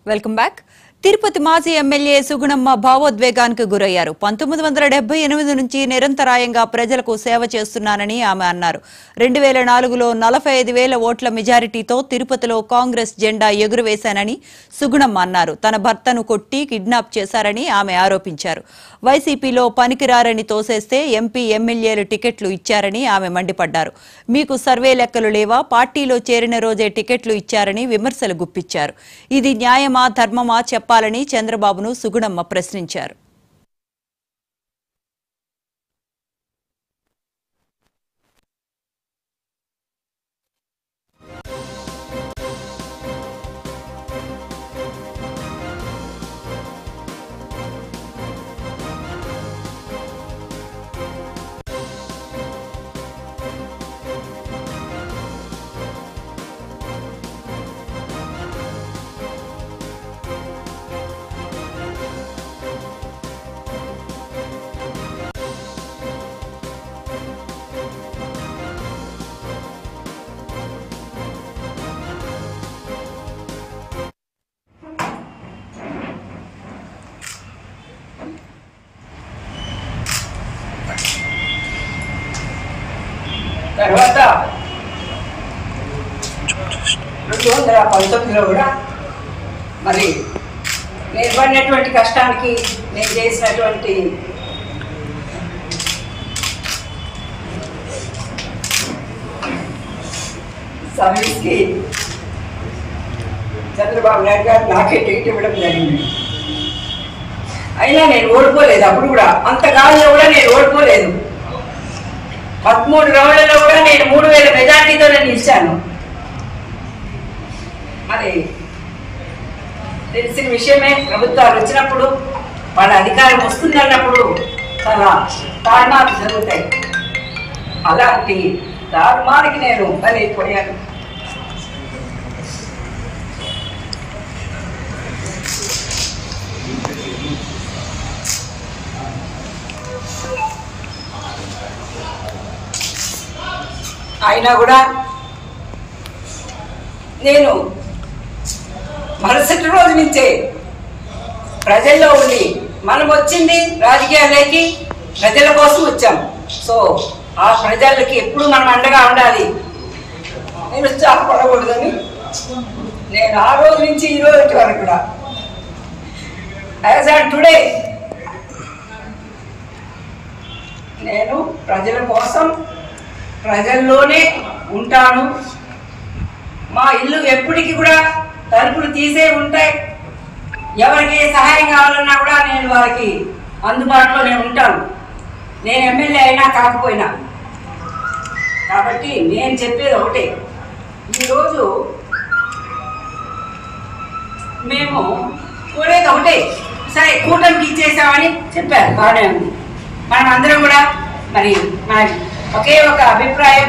welcome back Tirupati మాజీ MLA Sugunamma భావోద్వేగానికి గురయ్యారు పంతొమ్మిది వందల డెబ్బై ఎనిమిది నుంచి నిరంతరాయంగా ప్రజలకు సేవ చేస్తున్నానని ఆమె అన్నారు రెండు వేల నాలుగులో నలభై ఐదు వేల ఓట్ల మెజారిటీతో తిరుపతిలో కాంగ్రెస్ జెండా ఎగురవేశానని సుగుణమ్మ అన్నారు తన భర్తను కొట్టి కిడ్నాప్ చేశారని ఆమె ఆరోపించారు వైసీపీలో పనికిరారని తోసేస్తే ఎంపీ ఎమ్మెల్యేలు టికెట్లు ఇచ్చారని ఆమె మండిపడ్డారు మీకు సర్వే లెక్కలు లేవా పార్టీలో చేరిన రోజే టికెట్లు ఇచ్చారని విమర్శలు గుప్పించారు ఇది న్యాయమా ధర్మమా చెప్పాలని చంద్రబాబును సుగుణమ్మ ప్రశ్నించారు తర్వాత రెండు వందల పంతొమ్మిదిలో కూడా మరి నేను పడినటువంటి కష్టానికి నేను చేసినటువంటి సర్వీస్కి చంద్రబాబు నాయుడు గారు నాకే టికెట్ ఇవ్వడం జరిగింది అయినా నేను ఓడిపోలేదు అప్పుడు కూడా అంతకాలంలో కూడా నేను ఓడిపోలేదు పదమూడు రౌండ్లలో కూడా నేను మూడు వేల మెజార్టీతోనే నిలిచాను మరి తెలిసిన విషయమే ప్రభుత్వాలు వచ్చినప్పుడు వాళ్ళ అధికారం వస్తుందన్నప్పుడు చాలా తారుమారు జరుగుతాయి అలాంటి తారుమారికి నేను బలైపోయాను అయినా కూడా నేను మరుసటి రోజు నుంచే ప్రజల్లో ఉండి మనం వచ్చింది రాజకీయాలకి ప్రజల కోసం వచ్చాం సో ఆ ప్రజలకి ఎప్పుడు మనం అండగా ఉండాలి నేను చాలపడకూడదని నేను ఆ రోజు నుంచి ఈ రోజు వరకు కూడా యాజ్ ఆన్ టుడే నేను ప్రజల కోసం ప్రజల్లోనే ఉంటాను మా ఇల్లు ఎప్పటికీ కూడా తలుపులు తీసే ఉంటాయి ఎవరికి ఏ సహాయం కావాలన్నా కూడా నేను వారికి అందుబాటులోనే ఉంటాను నేను ఎమ్మెల్యే అయినా కాకపోయినా కాబట్టి నేను చెప్పేది ఒకటే ఈరోజు మేము కోరేది ఒకటే సరే కూటమికి ఇచ్చేసామని చెప్పారు బాగానే ఉంది మనం అందరం కూడా మరి మన ఒకే ఒక అభిప్రాయం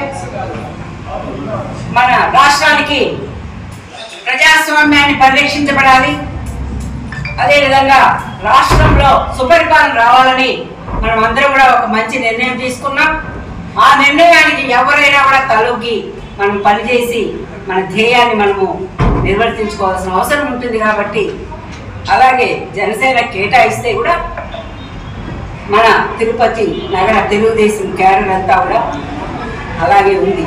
మన రాష్ట్రానికి ప్రజాస్వామ్యాన్ని పరిరక్షించబడాలి అదేవిధంగా రాష్ట్రంలో సుపరిపాలన రావాలని మనం అందరం కూడా ఒక మంచి నిర్ణయం తీసుకున్నాం ఆ నిర్ణయానికి ఎవరైనా కూడా తలొగ్గి మనం పనిచేసి మన ధ్యేయాన్ని మనము నిర్వర్తించుకోవాల్సిన అవసరం ఉంటుంది కాబట్టి అలాగే జనసేన కేటాయిస్తే కూడా మన తిరుపతి నగర తెలుగుదేశం క్యాడర్ అంతా కూడా అలాగే ఉంది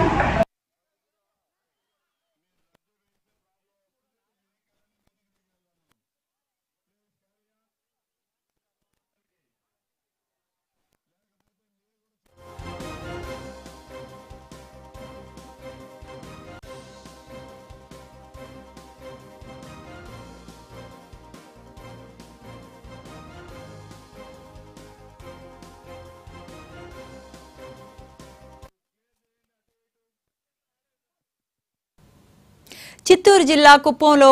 చిత్తూరు జిల్లా కుప్పంలో